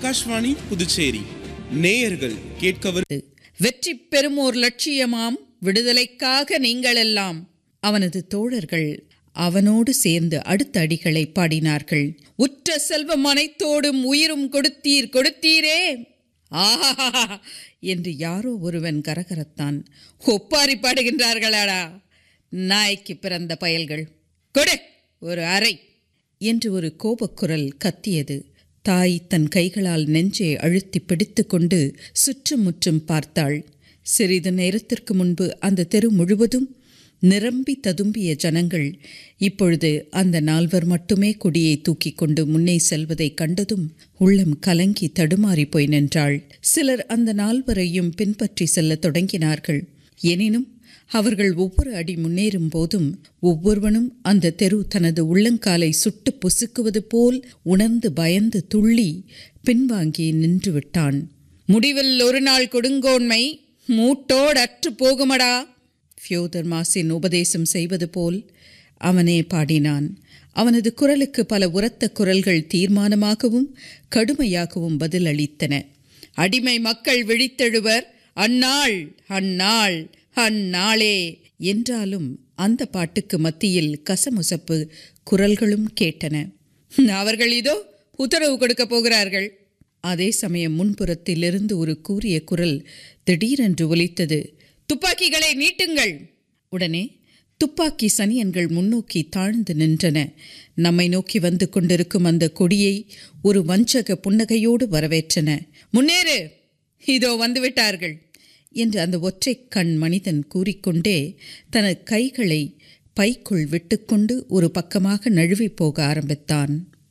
ஆகாஷ்வாணி புதுச்சேரி நேயர்கள் கேட்கவர் வெற்றி பெறுமோர் லட்சியமாம் விடுதலைக்காக நீங்களெல்லாம் அவனது தோழர்கள் அவனோடு சேர்ந்து அடுத்த அடிகளை பாடினார்கள் உற்ற செல்வம் அனைத்தோடும் உயிரும் கொடுத்தீர் கொடுத்தீரே ஆஹா என்று யாரோ ஒருவன் கரகரத்தான் ஒப்பாரி பாடுகின்றார்களாடா நாய்க்கு பிறந்த பயல்கள் கொடு ஒரு அறை என்று ஒரு கோபக்குரல் கத்தியது தாய் தன் கைகளால் நெஞ்சை அழுத்தி பிடித்துக்கொண்டு சுற்றுமுற்றும் பார்த்தாள் சிறிது நேரத்திற்கு முன்பு அந்த தெரு முழுவதும் நிரம்பி ததும்பிய ஜனங்கள் இப்பொழுது அந்த நால்வர் மட்டுமே கொடியை தூக்கி கொண்டு முன்னே செல்வதை கண்டதும் உள்ளம் கலங்கி தடுமாறி போய் நின்றாள் சிலர் அந்த நால்வரையும் பின்பற்றி செல்லத் தொடங்கினார்கள் எனினும் அவர்கள் ஒவ்வொரு அடி முன்னேறும் போதும் ஒவ்வொருவனும் அந்த தெரு தனது உள்ளங்காலை சுட்டு பொசுக்குவது போல் உணர்ந்து பயந்து துள்ளி பின்வாங்கி நின்று விட்டான் முடிவில் ஒரு நாள் கொடுங்கோன்மை மூட்டோடற்று போகுமடா ஃபியோதர் மாசின் உபதேசம் செய்வது போல் அவனே பாடினான் அவனது குரலுக்கு பல உரத்த குரல்கள் தீர்மானமாகவும் கடுமையாகவும் பதில் அளித்தன அடிமை மக்கள் விழித்தெழுவர் அந்நாள் அந்நாள் அந்நாளே என்றாலும் அந்த பாட்டுக்கு மத்தியில் கசமுசப்பு குரல்களும் கேட்டன அவர்கள் இதோ உத்தரவு கொடுக்க போகிறார்கள் அதே சமயம் முன்புறத்திலிருந்து ஒரு கூறிய குரல் திடீரென்று ஒலித்தது துப்பாக்கிகளை நீட்டுங்கள் உடனே துப்பாக்கி சனியன்கள் முன்னோக்கி தாழ்ந்து நின்றன நம்மை நோக்கி வந்து கொண்டிருக்கும் அந்த கொடியை ஒரு வஞ்சக புன்னகையோடு வரவேற்றன முன்னேறு இதோ வந்துவிட்டார்கள் என்று அந்த ஒற்றை கண் மனிதன் கூறிக்கொண்டே தனது கைகளை பைக்குள் விட்டுக்கொண்டு ஒரு பக்கமாக நழுவி போக ஆரம்பித்தான்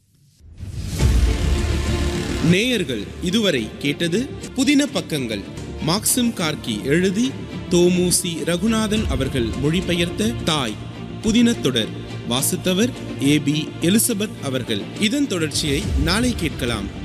நேயர்கள் இதுவரை கேட்டது புதின பக்கங்கள் மாக்சிம் கார்கி எழுதி தோமுசி ரகுநாதன் அவர்கள் மொழிபெயர்த்த தாய் புதின தொடர் வாசித்தவர் ஏ பி எலிசபெத் அவர்கள் இதன் தொடர்ச்சியை நாளை கேட்கலாம்